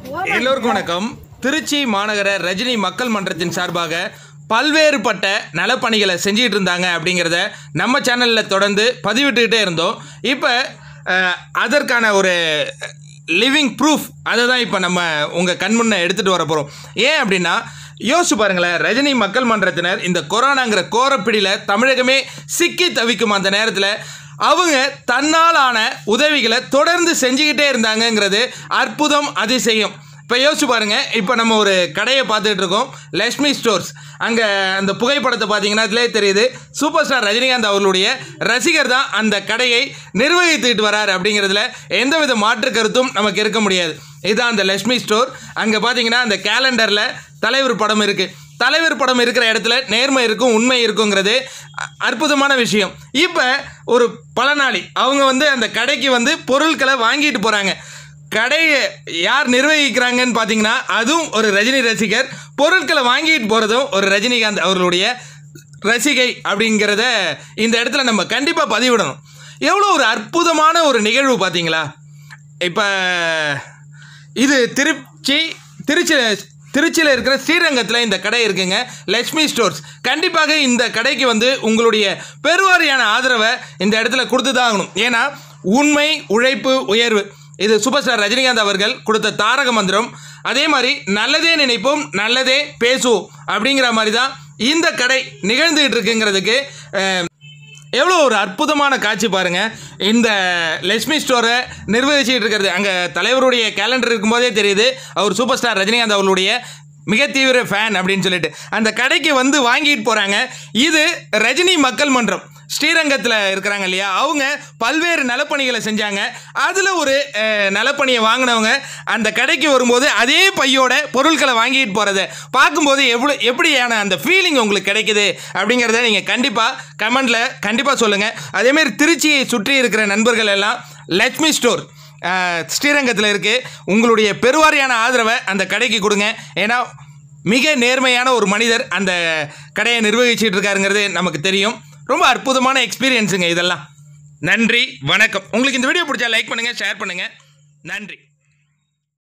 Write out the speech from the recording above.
எல்லோருக்கும் வணக்கம் திருச்சி மாநகர ரஜினி மக்கள் மன்றத்தின் சார்பாக பல்வேறுபட்ட நலப்பணிகளை செஞ்சிட்டு இருந்தாங்க அப்படிங்கிறத நம்ம சேனலில் தொடர்ந்து பதிவிட்டுக்கிட்டே இருந்தோம் இப்போ அஹ், அதற்கான ஒரு லிவிங் ப்ரூஃப் அதை தான் இப்போ நம்ம உங்கள் கண்முன்ன எடுத்துகிட்டு வர போகிறோம் ஏன் அப்படின்னா யோசிச்சு பாருங்களேன் ரஜினி மக்கள் மன்றத்தினர் இந்த கொரோனாங்கிற கோரப்பிடியில் தமிழகமே சிக்கி தவிக்கும் அந்த நேரத்தில் அவங்க தன்னாலான உதவிகளை தொடர்ந்து செஞ்சுக்கிட்டே இருந்தாங்கங்கிறது அற்புதம் அதிசயம் இப்போ யோசிச்சு பாருங்க இப்போ நம்ம ஒரு கடையை பார்த்துட்டு இருக்கோம் லக்ஷ்மி ஸ்டோர்ஸ் அங்கே அந்த புகைப்படத்தை பார்த்தீங்கன்னா அதிலே தெரியுது சூப்பர் ஸ்டார் ரஜினிகாந்த் அவர்களுடைய ரசிகர் தான் அந்த கடையை நிர்வகித்துக்கிட்டு வரார் அப்படிங்கிறதுல எந்தவித மாற்று கருத்தும் நமக்கு இருக்க முடியாது இதுதான் அந்த லக்ஷ்மி ஸ்டோர் அங்கே பார்த்தீங்கன்னா அந்த கேலண்டரில் தலைவர் படம் இருக்குது தலைவர் படம் இருக்கிற இடத்துல நேர்மை இருக்கும் உண்மை இருக்குங்கிறது அ- அற்புதமான விஷயம் இப்போ ஒரு பலனாளி அவங்க வந்து அந்த கடைக்கு வந்து பொருட்களை வாங்கிட்டு போகிறாங்க கடையை யார் நிர்வகிக்கிறாங்கன்னு பார்த்தீங்கன்னா அதுவும் ஒரு ரஜினி ரசிகர் பொருட்களை வாங்கிட்டு போகிறதும் ஒரு ரஜினிகாந்த் அவர்களுடைய ரசிகை அப்படிங்கிறத இந்த இடத்துல நம்ம கண்டிப்பாக பதிவிடணும் எவ்வளோ ஒரு அற்புதமான ஒரு நிகழ்வு பார்த்தீங்களா இப்போ இது திருச்சி திருச்சியில் திருச்சியில் இருக்கிற ஸ்ரீரங்கத்தில் இந்த கடை இருக்குங்க லக்ஷ்மி ஸ்டோர்ஸ் கண்டிப்பாக இந்த கடைக்கு வந்து உங்களுடைய பெருவாரியான ஆதரவை இந்த இடத்துல கொடுத்து தான் ஆகணும் ஏன்னா உண்மை உழைப்பு உயர்வு இது சூப்பர் ஸ்டார் ரஜினிகாந்த் அவர்கள் கொடுத்த தாரக மந்திரம் அதே மாதிரி நல்லதே நினைப்போம் நல்லதே பேசுவோம் அப்படிங்கிற மாதிரி தான் இந்த கடை நிகழ்ந்துகிட்டு இருக்குங்கிறதுக்கு அஹ், எவ்வளோ ஒரு அற்புதமான காட்சி பாருங்க இந்த லக்ஷ்மி ஸ்டோரை நிர்வகிச்சுட்டு இருக்கிறது அங்கே தலைவருடைய கேலண்டர் இருக்கும்போதே தெரியுது அவர் சூப்பர் ஸ்டார் ரஜினிகாந்த் அவர்களுடைய மிக தீவிர ஃபேன் அப்படின்னு சொல்லிட்டு அந்த கடைக்கு வந்து வாங்கிட்டு போகிறாங்க இது ரஜினி மக்கள் மன்றம் ஸ்ரீரங்கத்தில் இருக்கிறாங்க இல்லையா அவங்க பல்வேறு நலப்பணிகளை செஞ்சாங்க அதில் ஒரு அஹ், நலப்பணியை வாங்கினவங்க அந்த கடைக்கு வரும்போது அதே பையோட பொருட்களை வாங்கிட்டு போகிறத பார்க்கும்போது எவ்வளோ எப்படியான அந்த ஃபீலிங் உங்களுக்கு கிடைக்குது அப்படிங்கிறத நீங்கள் கண்டிப்பாக கமெண்டில் கண்டிப்பாக சொல்லுங்கள் அதேமாரி திருச்சியை சுற்றி இருக்கிற நண்பர்கள் எல்லாம் லக்ஷ்மி ஸ்டோர் அஹ், ஸ்ரீரங்கத்தில் இருக்குது உங்களுடைய பெருவாரியான ஆதரவை அந்த கடைக்கு கொடுங்க ஏன்னா மிக நேர்மையான ஒரு மனிதர் அந்த கடையை நிர்வகிச்சிட்டு இருக்காருங்கிறது நமக்கு தெரியும் ரொம்ப அற்புதமான எக்ஸ்பீரியன்ஸுங்க இதெல்லாம் நன்றி வணக்கம் உங்களுக்கு இந்த வீடியோ பிடிச்சா லைக் பண்ணுங்கள் ஷேர் பண்ணுங்கள் நன்றி